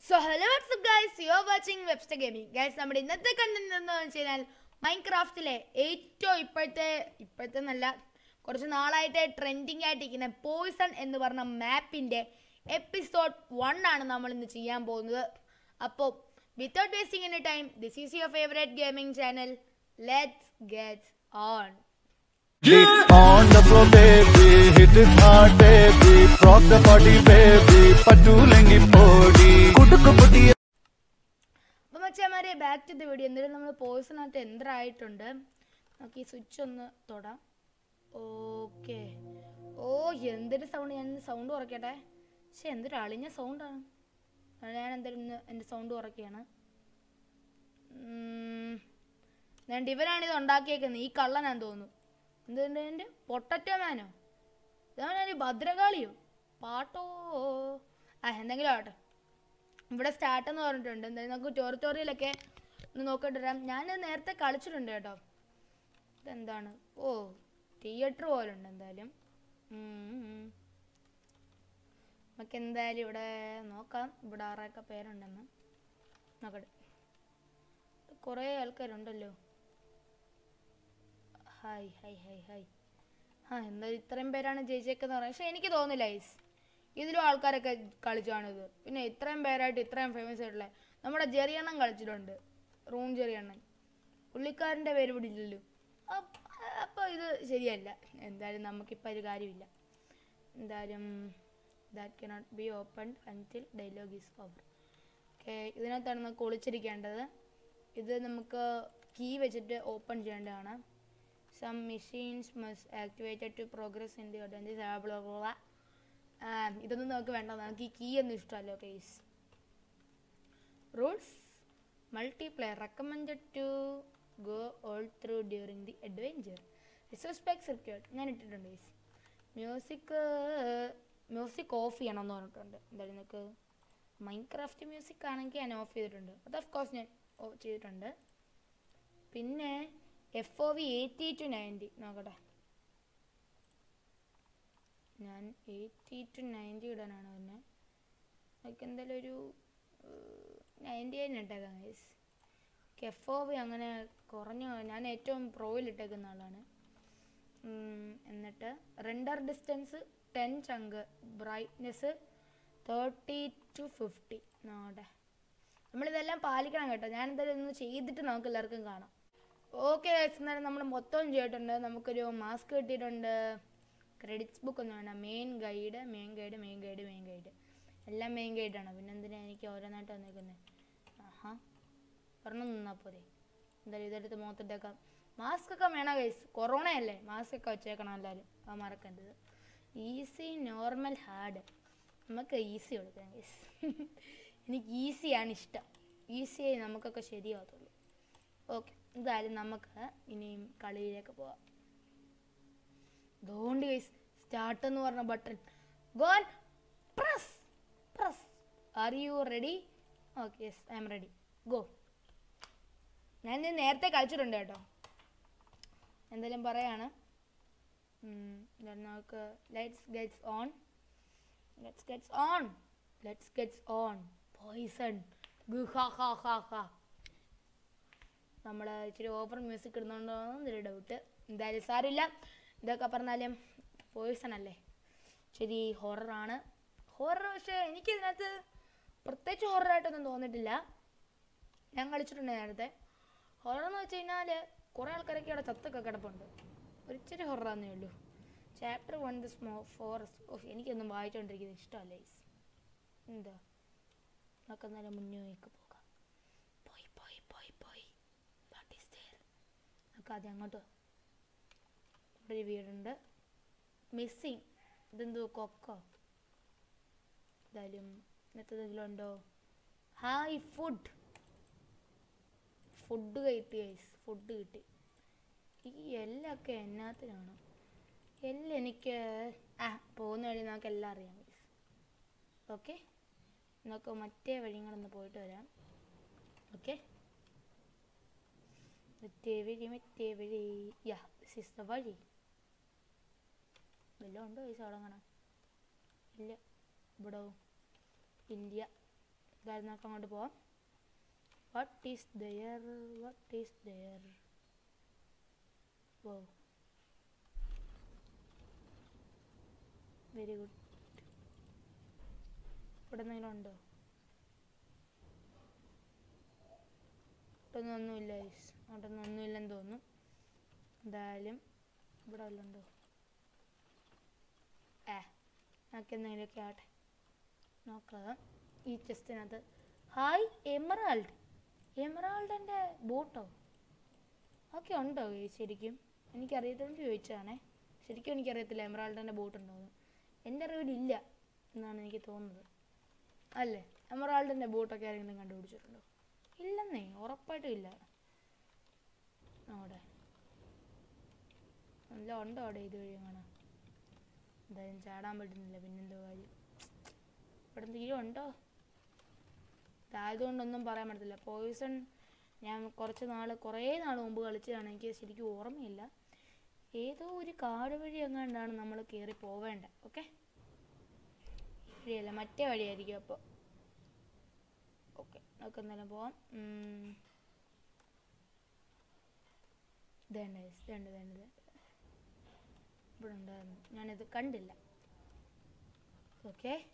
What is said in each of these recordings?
So hello what's up guys you are watching webster gaming guys നമ്മുടെ ഇന്നത്തെ content എന്ന് വെച്ച് കഴിഞ്ഞാൽ മൈൻക്രാഫ്റ്റിലെ ഏറ്റവും ഇപ്പോഴത്തെ ഇപ്പോഴത്തെ നല്ല കുറച്ച് നാളായിട്ട് ട്രെൻഡിങ് ആയിട്ടിരിക്കുന്ന പോയിസൺ എന്ന് പറഞ്ഞ മാപ്പിൻ്റെ എപ്പിസോഡ് വൺ ആണ് നമ്മൾ ഇന്ന് ചെയ്യാൻ പോകുന്നത് അപ്പോൾ without wasting any time this is your favourite gaming channel let's get on Get on the floor, baby. Hit it hard, baby. Rock the body, baby. പറ്റൂലെങ്കി പോടി കുടുക്ക് പൊട്ടിയ അപ്പം മച്ചാമാരെ ബാക്ക് ടു ദ വീഡിയോ എന്തായാലും നമ്മൾ പോയിസണായിട്ട് എന്തരായിട്ടുണ്ട് നമുക്ക് ഈ സ്വിച്ച് ഒന്ന് തൊടാം ഓക്കെ ഓ എന്തൊരു സൗണ്ട് ഞാൻ സൗണ്ട് കുറയ്ക്കട്ടെ പക്ഷെ എന്തൊരു അളിഞ്ഞ സൗണ്ടാണ് ഞാൻ എന്തായാലും ഇന്ന് എൻ്റെ സൗണ്ട് കുറയ്ക്കുകയാണ് ഞാൻ ഇവരാണ് ഇത് ഉണ്ടാക്കിയേക്കുന്നത് ഈ കള്ളനാന്ന് തോന്നുന്നു എന്തുകൊണ്ട് എൻ്റെ പൊട്ടറ്റോ മാനോ ഇതാണ് ഭദ്രകാളിയോ പാട്ടോ ആ എന്തെങ്കിലും ആവട്ടെ ഇവിടെ സ്റ്റാർട്ട് എന്ന് പറഞ്ഞിട്ടുണ്ട് എന്തായാലും നമുക്ക് ട്യൂട്ടോറിയലൊക്കെ ഒന്ന് നോക്കിയിട്ട് വരാം ഞാൻ നേരത്തെ കളിച്ചിട്ടുണ്ട് കേട്ടോ ഇതെന്താണ് ഓ തിയേറ്റർ പോലെ ഉണ്ട് എന്തായാലും ഉം, ഉം. നമുക്ക് എന്തായാലും ഇവിടെ നോക്കാം ഇവിടെ ആറൊക്കെ പേരുണ്ടെന്ന് നോക്കട്ടെ കുറേ ആൾക്കാരുണ്ടല്ലോ ഹായ് ഹായ് ഹായ് ഹായ് ആ എന്തായാലും ഇത്രയും പേരാണ് ജയിച്ചേക്കെന്ന് പറയാം പക്ഷെ എനിക്ക് തോന്നില്ല ഐസ് ഇതിലും ആൾക്കാരൊക്കെ കളിച്ചാണിത് പിന്നെ ഇത്രയും പേരായിട്ട് ഇത്രയും ഫേമസ് ആയിട്ടുള്ള നമ്മുടെ ജെറിയണ്ണൻ കളിച്ചിട്ടുണ്ട് റൂൺ ജെറിയണ്ണൻ പുള്ളിക്കാരൻ്റെ പേര് ഇവിടെ ഇല്ലല്ലോ അപ്പോൾ ഇത് ശരിയല്ല എന്തായാലും നമുക്കിപ്പോൾ ഒരു കാര്യമില്ല എന്തായാലും that cannot be open until dialogue is over okay ഇതിനകത്താണ് നമുക്ക് ഒളിച്ചിരിക്കേണ്ടത് ഇത് നമുക്ക് കീ വെച്ചിട്ട് ഓപ്പൺ ചെയ്യേണ്ടതാണ് some machines must activated to progress in the orders ഇതൊന്നും നമുക്ക് വേണ്ട നമുക്ക് ഈ കീ ഒന്നും ഇഷ്ടമല്ലോ case rules multiplayer recommended to go all through during the adventure respect secured ഞാൻ ഇട്ടിട്ടുണ്ട് കേസ് മ്യൂസിക് മ്യൂസിക് ഓഫ് ചെയ്യണം എന്ന് പറഞ്ഞിട്ടുണ്ട് എന്തായാലും നിങ്ങൾക്ക് മൈൻക്രാഫ്റ്റ് മ്യൂസിക് ആണെങ്കിൽ ഞാൻ ഓഫ് ചെയ്തിട്ടുണ്ട് അത് ഓഫ് കോഴ്സ് ഞാൻ ഓഫ് ചെയ്തിട്ടുണ്ട് പിന്നെ F O V eighty to ninety നോക്കട്ടെ ഞാൻ എയ്റ്റി ടു നയൻറ്റി ഇടാനാണ് പിന്നെ നമുക്ക് എന്തായാലും ഒരു നയൻറ്റി നയൻ ഇട്ടേക്കാം ഗൈസ് എഫ് ഒ വി അങ്ങനെ കുറഞ്ഞു ഞാൻ ഏറ്റവും പ്രോയിൽ ഇട്ടേക്കുന്ന ആളാണ് ഉം, എന്നിട്ട് render distance ten chunk brightness thirty to fifty നോട്ടെ നമ്മളിതെല്ലാം പാലിക്കണം കേട്ടോ ഞാൻ എന്തായാലും ഒന്ന് ചെയ്തിട്ട് നമുക്ക് എല്ലാവർക്കും കാണാം ഓക്കെ എന്നാലും നമ്മൾ മൊത്തം ചെയ്തിട്ടുണ്ട് നമുക്കൊരു മാസ്ക് കിട്ടിയിട്ടുണ്ട് ക്രെഡിറ്റ്സ് ബുക്ക് ഒന്നും വേണ്ട main guide main guide main guide main guide എല്ലാം മെയിൻ ഗൈഡാണ് പിന്നെ എന്തിനാ എനിക്ക് ഓരോന്നായിട്ട് വന്നേക്കുന്നത് ആഹാ ഒരെണ്ണം നിന്നാൽ പോരെ എന്തായാലും ഇതെടുത്ത് മുഖത്തിട്ടേക്കാം മാസ്ക് ഒക്കെ വേണം ഗൈസ് കൊറോണ അല്ലേ മാസ്ക് ഒക്കെ വെച്ചേക്കണം എല്ലാവരും ആ മറക്കേണ്ടത് ഈസി നോർമൽ ഹാർഡ് നമുക്ക് ഈസി കൊടുക്കാം ഗൈസ് എനിക്ക് ഈസിയാണ് ഇഷ്ടം ഈസിയായി നമുക്കൊക്കെ ശരിയാവത്തുള്ളൂ ഓക്കെ എന്തായാലും നമുക്ക് ഇനിയും കളിയിലേക്ക് പോവാം അതുകൊണ്ട് ഗൈസ് സ്റ്റാർട്ട് എന്ന് പറഞ്ഞ button gone press press are you ready okay yes I'm ready go ഞാൻ ഇത് നേരത്തെ കളിച്ചിട്ടുണ്ട് കേട്ടോ എന്തായാലും പറയാണ് ഉം, then നമുക്ക് let's gets on let's gets on let's gets on poison നമ്മൾ ഇച്ചിരി ഓവർ മ്യൂസിക് ഇടുന്നുണ്ടോ എന്നൊരു ഡൗട്ട് എന്തായാലും സാരമില്ല ഇതൊക്കെ പറഞ്ഞാലും പോയിസൺ അല്ലേ ശരി ഹൊററാണ് ഹൊറർ പക്ഷേ എനിക്ക് ഇതിനകത്ത് പ്രത്യേകിച്ച് ഹൊററായിട്ടൊന്നും തോന്നിയിട്ടില്ല ഞാൻ കളിച്ചിട്ടുണ്ട് നേരത്തെ ഹൊറർ എന്ന് വെച്ച് കഴിഞ്ഞാൽ കുറേ ആൾക്കാരൊക്കെ അവിടെ ചത്തൊക്കെ കിടപ്പുണ്ട് ഒരു ഇച്ചിരി ഹൊററാന്നേ ഉള്ളൂ chapter one the small forest off എനിക്കൊന്നും വായിച്ചുകൊണ്ടിരിക്കുന്നത് ഇഷ്ടമല്ല ഈസ് എന്താ നമുക്ക് എന്നാലും മുന്നേക്ക് പോകാം പോയി പോയി പോയി പോയി വാട്ട് ഈസ് ദെയർ നമുക്ക് ആദ്യം അങ്ങോട്ട് പോകാം. ഇവിടെ ഒരു വീടുണ്ട് മിസ്സിങ് ഇതെന്തോ കൊക്കോ എന്തായാലും ഇന്നത്തെ എന്തെങ്കിലും ഉണ്ടോ ഹായ് ഫുഡ് ഫുഡ് കിട്ടി ഗൈസ് ഫുഡ് കിട്ടി ഈ എല്ലൊക്കെ എന്നാത്തിനാണ് എല്ലാം എനിക്ക് ആ പോകുന്ന വഴി നമുക്ക് എല്ലാം അറിയാം ഗൈസ് ഓക്കെ നമുക്ക് മറ്റേ വഴികളൊന്ന് പോയിട്ട് വരാം ഓക്കെ മറ്റേ വഴി മറ്റേ വഴി യാ ദിസ് ഇസ് ദ വഴി വല്ലതും ഉണ്ടോ ഈ അവിടെ കാണാം ഇല്ല ഇവിടെ ഇന്ത്യ എന്തായാലും നമുക്ക് അങ്ങോട്ട് പോവാം what is there what is there oh very good ഇവിടെ എന്തെങ്കിലും ഉണ്ടോ ഇവിടൊന്നും ഒന്നുമില്ല ഗൈസ് അങ്ങോട്ടൊന്നും ഒന്നുമില്ലെന്ന് തോന്നുന്നു എന്തായാലും ഇവിടെ വല്ലതും ഉണ്ടോ ഏ നമുക്ക് എന്തെങ്കിലുമൊക്കെ ആട്ടെ നോക്കാം ഈ ചെസ്റ്റിനകത്ത് ഹായ് എമറാൾഡ് എമറാൾഡിൻ്റെ ബോട്ടോ ഒക്കെ ഉണ്ടോ ഈ ശരിക്കും എനിക്കറിയത്തോണ്ട് ചോദിച്ചതാണേ ശരിക്കും എനിക്കറിയത്തില്ല എമറാൾഡിൻ്റെ ബോട്ട് ഉണ്ടോയെന്ന് എൻ്റെ അറിവിലില്ല എന്നാണ് എനിക്ക് തോന്നുന്നത് അല്ലേ എമറാൾഡിൻ്റെ ബോട്ടൊക്കെ ആരെങ്കിലും കണ്ടുപിടിച്ചിട്ടുണ്ടോ ഇല്ലെന്നേ ഉറപ്പായിട്ടും ഇല്ല അവിടെ നല്ല ഉണ്ടോ അവിടെ ഇത് വഴി കാണാം എന്തായാലും ചാടാൻ പറ്റുന്നില്ല പിന്നെന്തോ കാര്യം ഇവിടെ എന്തെങ്കിലും ഉണ്ടോ ഇതായതുകൊണ്ടൊന്നും പറയാൻ പറ്റത്തില്ല പോയിസൺ ഞാൻ കുറച്ച് നാൾ കുറേ നാൾ മുമ്പ് കളിച്ചതാണ് എനിക്ക് ശരിക്കും ഓർമ്മയില്ല ഏതോ ഒരു കാട് വഴി എങ്ങാണ്ടാണ് നമ്മൾ കയറി പോവേണ്ടത് ഓക്കെ വഴിയല്ല മറ്റേ വഴിയായിരിക്കും അപ്പോൾ ഓക്കെ നമുക്ക് എന്തായാലും പോവാം ഉം. ഇതേണ്ട guys, ഇതേണ്ട ഇതേണ്ട ഇതേണ്ട. ഇവിടെ ഉണ്ടായിരുന്നു ഞാനിത് കണ്ടില്ല okay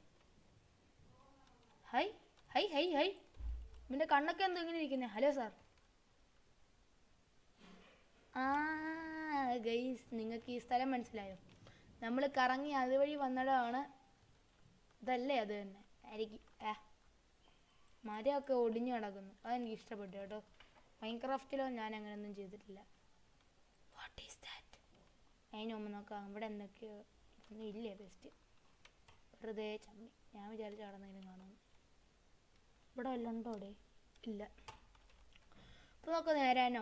hi hi hi hi ഇവൻ്റെ കണ്ണൊക്കെ എന്തോ ഇങ്ങനെ ഇരിക്കുന്നത് ഹലോ സാർ ആ ഗൈസ് നിങ്ങൾക്ക് ഈ സ്ഥലം മനസ്സിലായോ നമ്മൾ കറങ്ങി അതുവഴി വന്നിടമാണ് ഇതല്ലേ അത് തന്നെ ആയിരിക്കും ആ മരമൊക്കെ ഒടിഞ്ഞു കിടക്കുന്നു അതെനിക്ക് ഇഷ്ടപ്പെട്ടു കേട്ടോ മൈൻക്രാഫ്റ്റിലോ ഞാൻ അങ്ങനെയൊന്നും ചെയ്തിട്ടില്ല വാട്ട് ഈസ് ദാറ്റ് അതിന് മുമ്പ് നോക്കാം ഇവിടെ എന്തൊക്കെയോ ഒന്നും ഇല്ലേ ബെസ്റ്റ് വെറുതെ ചമ്മി ഞാൻ വിചാരിച്ച അവിടെ എന്തെങ്കിലും കാണും ഇവിടെ വല്ലതും ഉണ്ടോ അവിടെ ഇല്ല അപ്പോൾ നമുക്ക് നേരാനോ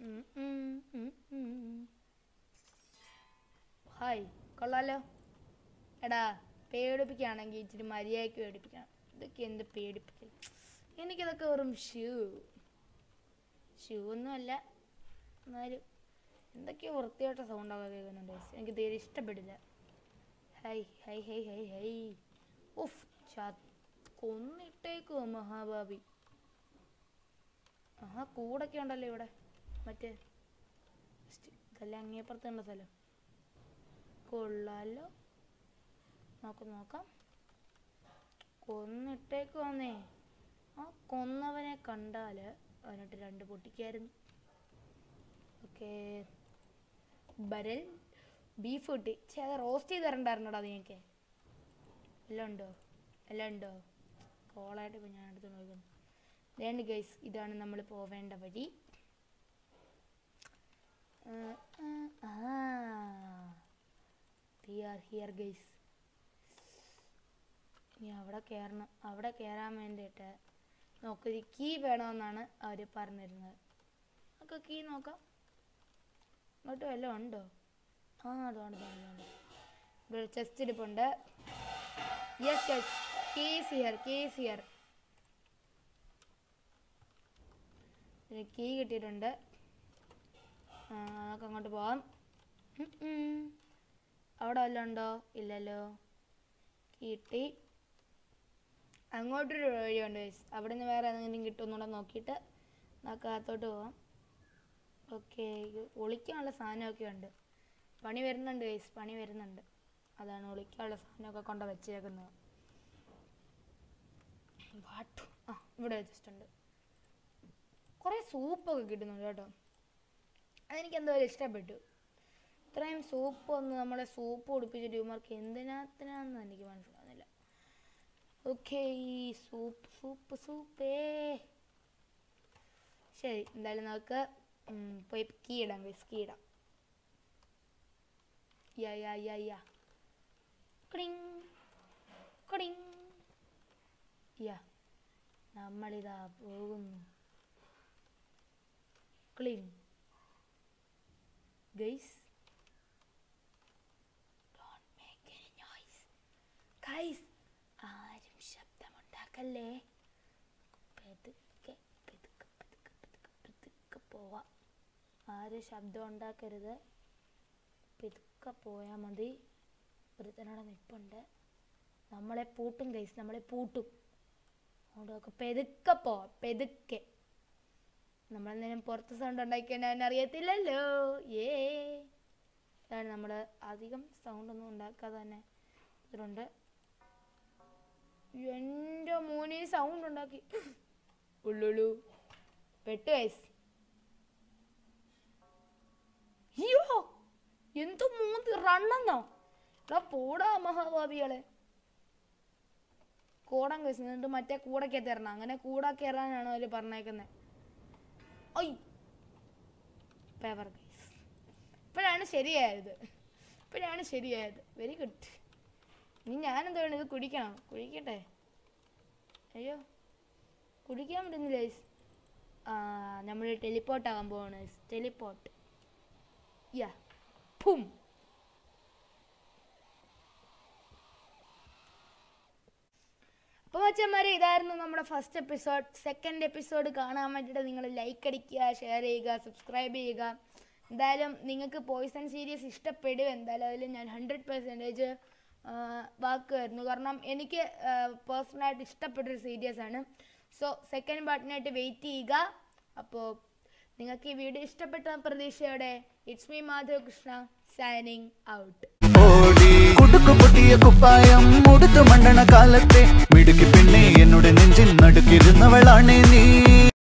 ഹായ് കൊള്ളാലോ എടാ പേടിപ്പിക്കുകയാണെങ്കിൽ ഇച്ചിരി മര്യാദയ്ക്ക് പേടിപ്പിക്കണം ഇതൊക്കെ എന്ത് പേടിപ്പിക്കൽ എനിക്കിതൊക്കെ വെറും ഷൂ ഷൂ ഒന്നുമല്ല എന്നാലും എന്തൊക്കെയോ വൃത്തിയായിട്ട സൗണ്ടൊക്കെ കേൾക്കുന്നുണ്ട് guys. എനിക്ക് തീരെ ഇഷ്ടപ്പെടില്ല hi hi hi hi hi ഉഫ് ചാ കൊന്നിട്ടേക്കുവോ മഹാഭാവി ആഹാ കൂടൊക്കെ ഉണ്ടല്ലോ ഇവിടെ മറ്റേ സ്റ്റ് ഇതെല്ലാം അങ്ങേപ്പുറത്തുള്ള സ്ഥലം കൊള്ളാലോ നോക്ക് നോക്കാം കൊന്നിട്ടേക്ക് വന്നേ ആ കൊന്നവനെ കണ്ടാൽ അവനിട്ട് രണ്ട് പൊട്ടിക്കായിരുന്നു ഓക്കെ ബരൽ ബീഫ് കിട്ടി ചേ അത് റോസ്റ്റ് ചെയ്ത് തരണ്ടായിരുന്നോടാ നീയൊക്കെ എല്ലാം ഉണ്ടോ എല്ലാം ഉണ്ടോ കോളായിട്ട് ഇപ്പം ഞാൻ എടുത്ത് നോക്കുന്നു രണ്ട് ഗൈസ് ഇതാണ് നമ്മൾ പോവേണ്ട വഴി വി ആർ ഹിയർ ഗൈസ് ഇനി അവിടെ കയറണം അവിടെ കയറാൻ വേണ്ടിയിട്ട് നമുക്കൊരു കീ വേണമെന്നാണ് അവർ പറഞ്ഞിരുന്നത് നമുക്ക് കീ നോക്കാം ഇങ്ങോട്ട് വല്ലതും ഉണ്ടോ ആ അതുകൊണ്ട് അതുകൊണ്ട് ഇവിടെ ചെസ്റ്റ് ഇരിപ്പുണ്ട് yes yes case here case here ഇതിന് കീ കിട്ടിയിട്ടുണ്ട് ആ, നമുക്ക് അങ്ങോട്ട് പോവാം ഉം, ഉം. അവിടെ വല്ലതും ഉണ്ടോ ഇല്ലല്ലോ കിട്ടി അങ്ങോട്ടൊരു വഴിയുണ്ട് guys. അവിടെ നിന്ന് വേറെ എന്തെങ്കിലും കിട്ടുമെന്നുള്ള നോക്കിയിട്ട് നമുക്ക് അകത്തോട്ട് പോവാം ഓക്കെ ഒളിക്കാനുള്ള സാധനമൊക്കെ ഉണ്ട് പണി വരുന്നുണ്ട് ഗൈസ് പണി വരുന്നുണ്ട് അതാണ് ഒളിക്കാനുള്ള സാധനമൊക്കെ കൊണ്ട് വെച്ചേക്കുന്നത് വാട്ടു ആ ഇവിടെ വെച്ചിട്ടുണ്ട് കുറേ സൂപ്പൊക്കെ കിട്ടുന്നുണ്ട് കേട്ടോ അതെനിക്ക് എന്തായാലും ഇഷ്ടപ്പെട്ടു ഇത്രയും സൂപ്പ് ഒന്ന് നമ്മളെ സൂപ്പ് കുടിപ്പിച്ചിട്ട് ഇവന്മാർക്ക് എന്തിനാത്തിനാന്ന് എനിക്ക് മനസ്സിലാവുന്നില്ല ഓക്കെ സൂപ്പ് സൂപ്പ് സൂപ്പേ ശരി എന്തായാലും നമുക്ക് ഉം, പോയി കീ ഇടാം ഗൈസ് കീ ഇടാം യാ യാ യാ യാ ക്ടിങ് ക്ടിങ് യാ നമ്മളിതാ പോകുന്നു clean guys don't make any noise guys ആരും ശബ്ദമുണ്ടാക്കല്ലേ പെതുക്കെ പെതുക്കെ പെതുക്കെ പെതുക്കെ പെതുക്കെ പോവാം ആരും ശബ്ദം ഉണ്ടാക്കരുത് പെതുക്കെ പോയാൽ മതി ഒരുത്തനോടെ നിൽപ്പുണ്ട് നമ്മളെ പൂട്ടും ഗൈസ് നമ്മളെ പൂട്ടും അങ്ങോട്ടൊക്കെ പെതുക്കെ പോവാം പെതുക്കെ നമ്മളെന്തെങ്കിലും പുറത്ത് സൗണ്ട് ഉണ്ടാക്കിയാൽ അറിയത്തില്ലല്ലോ ഏ ഇതാണ് നമ്മൾ അധികം സൗണ്ടൊന്നും ഉണ്ടാക്കാതെ തന്നെ ഇതിലുണ്ട് എൻ്റെ മോനെ സൗണ്ട് ഉണ്ടാക്കി ഉള്ളുള്ളു പെട്ട് വയസ്സ് അയ്യോ എന്തു മൂന്ന് റണ്ണെന്നോ എടാ പോടാ മഹാഭാവികളെ കൂടാൻ കഴിച്ചു എന്നിട്ട് മറ്റേ കൂടൊക്കെ തരണം അങ്ങനെ കൂടാ കയറാനാണ് അവർ പറഞ്ഞേക്കുന്നത് ഒയ് പേപ്പർ ഗൈസ് ഇപ്പോഴാണ് ശരിയായത് ഇപ്പോഴാണ് ശരിയായത് വെരി ഗുഡ് ഇനി ഞാനെന്താ വേണം ഇത് കുടിക്കണം കുടിക്കട്ടെ അയ്യോ കുടിക്കാൻ പറ്റുന്നില്ല ഗൈസ് ആ നമ്മൾ ടെലിപ്പോർട്ട് ആകാൻ പോവാണ് ടെലിപ്പോർട്ട് യാ ഫും അപ്പോൾ മച്ചന്മാരെ ഇതായിരുന്നു നമ്മുടെ ഫസ്റ്റ് എപ്പിസോഡ് സെക്കൻഡ് എപ്പിസോഡ് കാണാൻ വേണ്ടിയിട്ട് നിങ്ങൾ ലൈക്ക് അടിക്കുക ഷെയർ ചെയ്യുക സബ്സ്ക്രൈബ് ചെയ്യുക എന്തായാലും നിങ്ങൾക്ക് പോയിസൺ സീരീസ് ഇഷ്ടപ്പെടും എന്തായാലും അതിൽ ഞാൻ ഹൺഡ്രഡ് പെർസെൻറ്റേജ് വാക്ക് വരുന്നു കാരണം എനിക്ക് പേഴ്സണലായിട്ട് ഇഷ്ടപ്പെട്ടൊരു സീരീസ് ആണ് സോ സെക്കൻഡ് പാർട്ടിനായിട്ട് വെയിറ്റ് ചെയ്യുക അപ്പോൾ നിങ്ങൾക്ക് ഈ വീഡിയോ ഇഷ്ടപ്പെട്ട പ്രതീക്ഷയോടെ it's me Madhav Krishna signing out ഓടി കുടുക്കു പൊട്ടിയ കുപ്പായം മുടുത്തു മണ്ടണ കാലത്തെ മിടുക്കി പെണ്ണെ എന്നോട് നെഞ്ചിൽ നടുക്കിരുന്നവളാണേ നീ